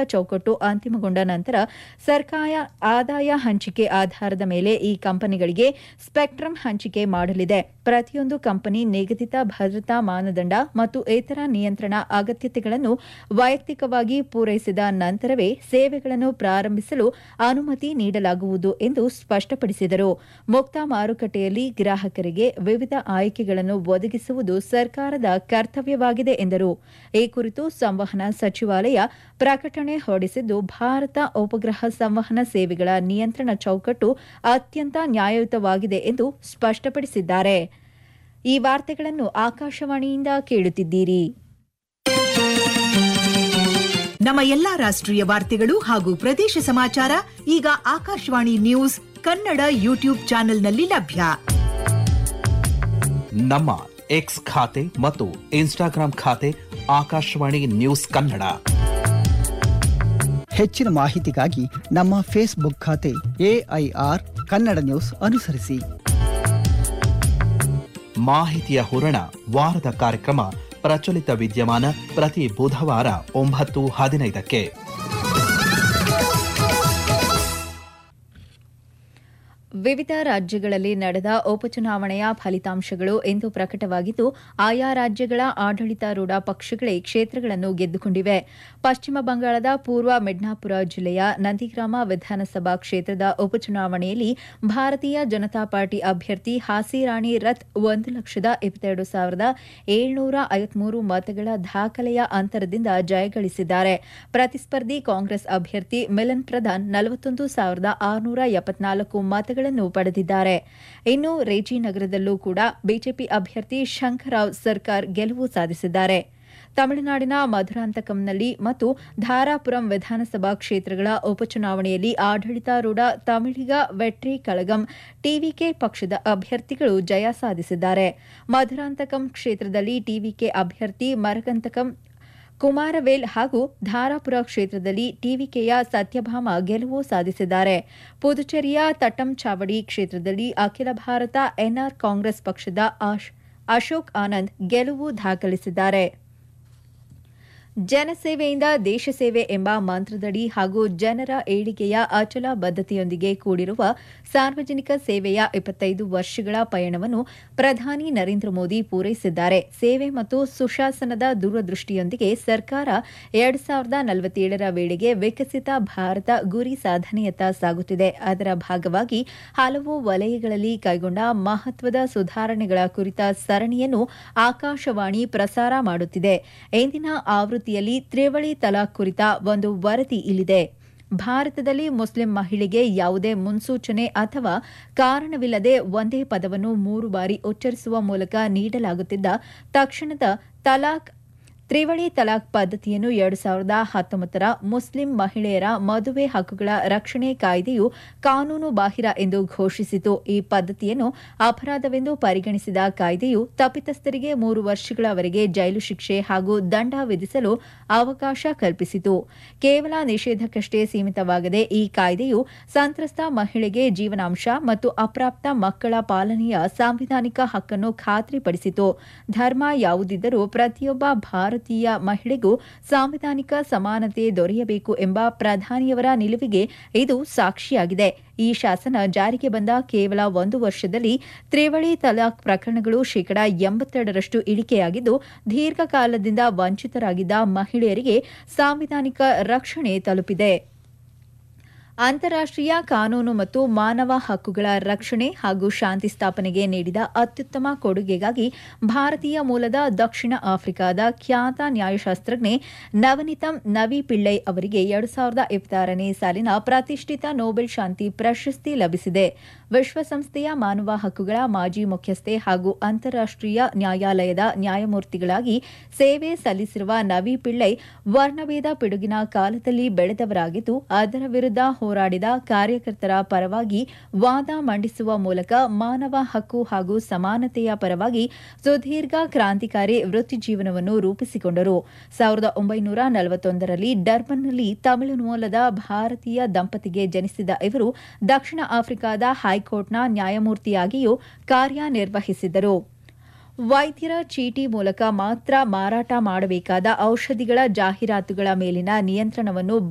ಚೌಕಟ್ಟು ಅಂತಿಮಗೊಂಡ ನಂತರ ಸರ್ಕಾರ ಆದಾಯ ಹಂಚಿಕೆ ಆಧಾರದ ಮೇಲೆ ಈ ಕಂಪನಿಗಳಿಗೆ ಸ್ಪೆಕ್ಟ್ರಮ್ ಹಂಚಿಕೆ ಮಾಡಲಿದೆ ಪ್ರತಿಯೊಂದು ಕಂಪನಿ ನಿಗದಿತ ಭದ್ರತಾ ಮಾನದಂಡ ಮತ್ತು ಇತರ ನಿಯಂತ್ರಣ ಅಗತ್ಯತೆಗಳನ್ನು ವೈಯಕ್ತಿಕವಾಗಿ ಪೂರೈಸಿದ ನಂತರವೇ ಸೇವೆಗಳನ್ನು ಪ್ರಾರಂಭಿಸಲು ಅನುಮತಿ ನೀಡಲಾಗುವುದು ಎಂದು ಸ್ಪಷ್ಟಪಡಿಸಿದರು ಮುಕ್ತ ಮಾರುಕಟ್ಟೆಯಲ್ಲಿ ಗ್ರಾಹಕರಿಗೆ ವಿವಿಧ ಆಯ್ಕೆಗಳನ್ನು ಒದಗಿಸುವುದು ಸರ್ಕಾರದ ಕರ್ತವ್ಯವಾಗಿದೆ ಎಂದರು ಈ ಕುರಿತು ಸಂವಹನ ಸಚಿವಾಲಯ ಪ್ರಕಟಣೆ ಹೊರಡಿಸಿದ್ದು ಭಾರತ ಉಪಗ್ರಹ ಸಂವಹನ ಸೇವೆಗಳ ನಿಯಂತ್ರಣ ಚೌಕಟ್ಟು ಅತ್ಯಂತ ನ್ಯಾಯಯುತವಾಗಿದೆ ಎಂದು ಸ್ಪಷ್ಟಪಡಿಸಿದ್ದಾರೆ ಈ ವಾರ್ತೆಗಳನ್ನು ಆಕಾಶವಾಣಿಯಿಂದ ಕೇಳುತ್ತಿದ್ದೀರಿ ನಮ್ಮ ಎಲ್ಲಾ ರಾಷ್ಟ್ರೀಯ ವಾರ್ತೆಗಳು ಹಾಗೂ ಪ್ರದೇಶ ಸಮಾಚಾರ ಈಗ ಆಕಾಶವಾಣಿ ನ್ಯೂಸ್ ಕನ್ನಡ ಯೂಟ್ಯೂಬ್ ಚಾನೆಲ್ನಲ್ಲಿ ಲಭ್ಯ ನಮ್ಮ ಎಕ್ಸ್ ಖಾತೆ ಮತ್ತು ಇನ್ಸ್ಟಾಗ್ರಾಂ ಖಾತೆ ಆಕಾಶವಾಣಿ ನ್ಯೂಸ್ ಕನ್ನಡ ಹೆಚ್ಚಿನ ಮಾಹಿತಿಗಾಗಿ ನಮ್ಮ ಫೇಸ್ಬುಕ್ ಖಾತೆ ಎಐಆರ್ ಕನ್ನಡ ನ್ಯೂಸ್ ಅನುಸರಿಸಿ ಮಾಹಿತಿಯ ಹೂರಣ ವಾರದ ಕಾರ್ಯಕ್ರಮ ಪ್ರಚಲಿತ ವಿದ್ಯಮಾನ ಪ್ರತಿ ಬುಧವಾರ ಒಂಬತ್ತು ಹದಿನೈದಕ್ಕೆ ವಿವಿಧ ರಾಜ್ಯಗಳಲ್ಲಿ ನಡೆದ ಉಪಚುನಾವಣೆಯ ಫಲಿತಾಂಶಗಳು ಇಂದು ಪ್ರಕಟವಾಗಿದ್ದು ಆಯಾ ರಾಜ್ಯಗಳ ಆಡಳಿತಾರೂಢ ಪಕ್ಷಗಳೇ ಕ್ಷೇತ್ರಗಳನ್ನು ಗೆದ್ದುಕೊಂಡಿವೆ ಪಶ್ಚಿಮ ಬಂಗಾಳದ ಪೂರ್ವ ಮಿಡ್ನಾಪುರ ಜಿಲ್ಲೆಯ ನಂದಿಗ್ರಾಮ ವಿಧಾನಸಭಾ ಕ್ಷೇತ್ರದ ಉಪಚುನಾವಣೆಯಲ್ಲಿ ಭಾರತೀಯ ಜನತಾ ಪಾರ್ಟಿ ಅಭ್ಯರ್ಥಿ ಹಾಸಿರಾಣಿ ರಥ್ ಒಂದು ಲಕ್ಷದ ಇಪ್ಪತ್ತೆರಡು ಸಾವಿರದ ಏಳ್ನೂರ ಐವತ್ಮೂರು ಮತಗಳ ದಾಖಲೆಯ ಅಂತರದಿಂದ ಜಯಗಳಿಸಿದ್ದಾರೆ ಪ್ರತಿಸ್ಪರ್ಧಿ ಕಾಂಗ್ರೆಸ್ ಅಭ್ಯರ್ಥಿ ಮಿಲನ್ ಪ್ರಧಾನ್ ನಲವತ್ತೊಂದು ಸಾವಿರದ ಆರುನೂರ ಎಪ್ಪತ್ನಾಲ್ಕು ಮತಗಳನ್ನು ಪಡೆದಿದ್ದಾರೆ ಇನ್ನು ರೇಜಿನಗರದಲ್ಲೂ ಕೂಡ ಬಿಜೆಪಿ ಅಭ್ಯರ್ಥಿ ಶಂಕರರಾವ್ ಸರ್ಕಾರ್ ಗೆಲುವು ಸಾಧಿಸಿದ್ದಾರೆ ತಮಿಳುನಾಡಿನ ಮಧುರಾಂತಕಂನಲ್ಲಿ ಮತ್ತು ಧಾರಾಪುರಂ ವಿಧಾನಸಭಾ ಕ್ಷೇತ್ರಗಳ ಉಪಚುನಾವಣೆಯಲ್ಲಿ ಆಡಳಿತಾರೂಢ ತಮಿಳಿಗ ವೆಟ್ರಿ ಕಳಗಂ ಟಿವಿಕೆ ಪಕ್ಷದ ಅಭ್ಯರ್ಥಿಗಳು ಜಯ ಸಾಧಿಸಿದ್ದಾರೆ ಮಧುರಾಂತಕಂ ಕ್ಷೇತ್ರದಲ್ಲಿ ಟಿವಿಕೆ ಅಭ್ಯರ್ಥಿ ಮರಗಂತಕಂ ಕುಮಾರವೇಲ್ ಹಾಗೂ ಧಾರಾಪುರ ಕ್ಷೇತ್ರದಲ್ಲಿ ಟಿವಿಕೆಯ ಸತ್ಯಭಾಮ ಗೆಲುವು ಸಾಧಿಸಿದ್ದಾರೆ ಪುದುಚೇರಿಯ ತಟ್ಟಂಚಾವಡಿ ಕ್ಷೇತ್ರದಲ್ಲಿ ಅಖಿಲ ಭಾರತ ಎನ್ಆರ್ ಕಾಂಗ್ರೆಸ್ ಪಕ್ಷದ ಅಶೋಕ್ ಆನಂದ್ ಗೆಲುವು ದಾಖಲಿಸಿದ್ದಾರೆ ಜನಸೇವೆಯಿಂದ ದೇಶ ಸೇವೆ ಎಂಬ ಮಂತ್ರದಡಿ ಹಾಗೂ ಜನರ ಏಳಿಗೆಯ ಅಚಲ ಬದ್ಧತೆಯೊಂದಿಗೆ ಕೂಡಿರುವ ಸಾರ್ವಜನಿಕ ಸೇವೆಯ ಇಪ್ಪತ್ತೈದು ವರ್ಷಗಳ ಪಯಣವನ್ನು ಪ್ರಧಾನಿ ನರೇಂದ್ರ ಮೋದಿ ಪೂರೈಸಿದ್ದಾರೆ ಸೇವೆ ಮತ್ತು ಸುಶಾಸನದ ದೂರದೃಷ್ಟಿಯೊಂದಿಗೆ ಸರ್ಕಾರ ಎರಡು ಸಾವಿರದ ನಲವತ್ತೇಳರ ವೇಳೆಗೆ ವಿಕಸಿತ ಭಾರತ ಗುರಿ ಸಾಧನೆಯತ್ತ ಸಾಗುತ್ತಿದೆ ಅದರ ಭಾಗವಾಗಿ ಹಲವು ವಲಯಗಳಲ್ಲಿ ಕೈಗೊಂಡ ಮಹತ್ವದ ಸುಧಾರಣೆಗಳ ಕುರಿತ ಸರಣಿಯನ್ನು ಆಕಾಶವಾಣಿ ಪ್ರಸಾರ ಮಾಡುತ್ತಿದೆ ಇಂದಿನ ಆವೃತ್ತಿಯಲ್ಲಿ ತ್ರಿವಳಿ ತಲಾಖ್ ಕುರಿತ ಒಂದು ವರದಿ ಇಲ್ಲಿದೆ ಭಾರತದಲ್ಲಿ ಮುಸ್ಲಿಂ ಮಹಿಳೆಗೆ ಯಾವುದೇ ಮುನ್ಸೂಚನೆ ಅಥವಾ ಕಾರಣವಿಲ್ಲದೆ ಒಂದೇ ಪದವನ್ನು ಮೂರು ಬಾರಿ ಉಚ್ಚರಿಸುವ ಮೂಲಕ ನೀಡಲಾಗುತ್ತಿದ್ದ ತಕ್ಷಣದ ತಲಾಖ್ ತ್ರಿವಳಿ ತಲಾಖ್ ಪದ್ಧತಿಯನ್ನು ಎರಡು ಸಾವಿರದ ಹತ್ತೊಂಬತ್ತರ ಮುಸ್ಲಿಂ ಮಹಿಳೆಯರ ಮದುವೆ ಹಕ್ಕುಗಳ ರಕ್ಷಣೆ ಕಾಯ್ದೆಯು ಕಾನೂನು ಬಾಹಿರ ಎಂದು ಘೋಷಿಸಿತು ಈ ಪದ್ಧತಿಯನ್ನು ಅಪರಾಧವೆಂದು ಪರಿಗಣಿಸಿದ ಕಾಯ್ದೆಯು ತಪ್ಪಿತಸ್ಥರಿಗೆ ಮೂರು ವರ್ಷಗಳವರೆಗೆ ಜೈಲು ಶಿಕ್ಷೆ ಹಾಗೂ ದಂಡ ವಿಧಿಸಲು ಅವಕಾಶ ಕಲ್ಪಿಸಿತು ಕೇವಲ ನಿಷೇಧಕ್ಕಷ್ಟೇ ಸೀಮಿತವಾಗದೆ ಈ ಕಾಯ್ದೆಯು ಸಂತ್ರಸ್ತ ಮಹಿಳೆಗೆ ಜೀವನಾಂಶ ಮತ್ತು ಅಪ್ರಾಪ್ತ ಮಕ್ಕಳ ಪಾಲನೆಯ ಸಾಂವಿಧಾನಿಕ ಹಕ್ಕನ್ನು ಖಾತ್ರಿಪಡಿಸಿತು ಧರ್ಮ ಯಾವುದಿದ್ದರೂ ಪ್ರತಿಯೊಬ್ಬ ಭಾರತೀಯ ಮಹಿಳೆಗೂ ಸಾಂವಿಧಾನಿಕ ಸಮಾನತೆ ದೊರೆಯಬೇಕು ಎಂಬ ಪ್ರಧಾನಿಯವರ ನಿಲುವಿಗೆ ಇದು ಸಾಕ್ಷಿಯಾಗಿದೆ ಈ ಶಾಸನ ಜಾರಿಗೆ ಬಂದ ಕೇವಲ ಒಂದು ವರ್ಷದಲ್ಲಿ ತ್ರಿವಳಿ ತಲಾಖ್ ಪ್ರಕರಣಗಳು ಶೇಕಡಾ ಎಂಬತ್ತೆರಡರಷ್ಟು ಇಳಿಕೆಯಾಗಿದ್ದು ದೀರ್ಘಕಾಲದಿಂದ ವಂಚಿತರಾಗಿದ್ದ ಮಹಿಳೆಯರಿಗೆ ಸಾಂವಿಧಾನಿಕ ರಕ್ಷಣೆ ತಲುಪಿದೆ ಅಂತಾರಾಷ್ಟೀಯ ಕಾನೂನು ಮತ್ತು ಮಾನವ ಹಕ್ಕುಗಳ ರಕ್ಷಣೆ ಹಾಗೂ ಶಾಂತಿ ಸ್ಥಾಪನೆಗೆ ನೀಡಿದ ಅತ್ಯುತ್ತಮ ಕೊಡುಗೆಗಾಗಿ ಭಾರತೀಯ ಮೂಲದ ದಕ್ಷಿಣ ಆಫ್ರಿಕಾದ ಖ್ಯಾತ ನ್ಯಾಯಶಾಸ್ತ್ರಜ್ಞೆ ನವನಿತಂ ನವಿ ಪಿಳ್ಳೈ ಅವರಿಗೆ ಎರಡು ಸಾವಿರದ ಇಪ್ಪತ್ತಾರನೇ ಸಾಲಿನ ಪ್ರತಿಷ್ಠಿತ ನೊಬೆಲ್ ಶಾಂತಿ ಪ್ರಶಸ್ತಿ ಲಭಿಸಿದೆ ವಿಶ್ವಸಂಸ್ಥೆಯ ಮಾನವ ಹಕ್ಕುಗಳ ಮಾಜಿ ಮುಖ್ಯಸ್ಥೆ ಹಾಗೂ ಅಂತಾರಾಷ್ಟೀಯ ನ್ಯಾಯಾಲಯದ ನ್ಯಾಯಮೂರ್ತಿಗಳಾಗಿ ಸೇವೆ ಸಲ್ಲಿಸಿರುವ ನವಿ ಪಿಳ್ಳೈ ವರ್ಣಭೇದ ಪಿಡುಗಿನ ಕಾಲದಲ್ಲಿ ಬೆಳೆದವರಾಗಿದ್ದು ಅದರ ವಿರುದ್ಧ ಹೋರಾಡಿದ ಕಾರ್ಯಕರ್ತರ ಪರವಾಗಿ ವಾದ ಮಂಡಿಸುವ ಮೂಲಕ ಮಾನವ ಹಕ್ಕು ಹಾಗೂ ಸಮಾನತೆಯ ಪರವಾಗಿ ಸುದೀರ್ಘ ಕ್ರಾಂತಿಕಾರಿ ವೃತ್ತಿಜೀವನವನ್ನು ರೂಪಿಸಿಕೊಂಡರು ಸಾವಿರದ ಒಂಬೈನೂರ ನಲವತ್ತೊಂದರಲ್ಲಿ ಡರ್ಬನ್ನಲ್ಲಿ ತಮಿಳು ಮೂಲದ ಭಾರತೀಯ ದಂಪತಿಗೆ ಜನಿಸಿದ ಇವರು ದಕ್ಷಿಣ ಆಫ್ರಿಕಾದ ಹೈಕೋರ್ಟ್ನ ನ್ಯಾಯಮೂರ್ತಿಯಾಗಿಯೂ ಕಾರ್ಯನಿರ್ವಹಿಸಿದ್ದರು ವೈದ್ಯರ ಚೀಟಿ ಮೂಲಕ ಮಾತ್ರ ಮಾರಾಟ ಮಾಡಬೇಕಾದ ಔಷಧಿಗಳ ಜಾಹೀರಾತುಗಳ ಮೇಲಿನ ನಿಯಂತ್ರಣವನ್ನು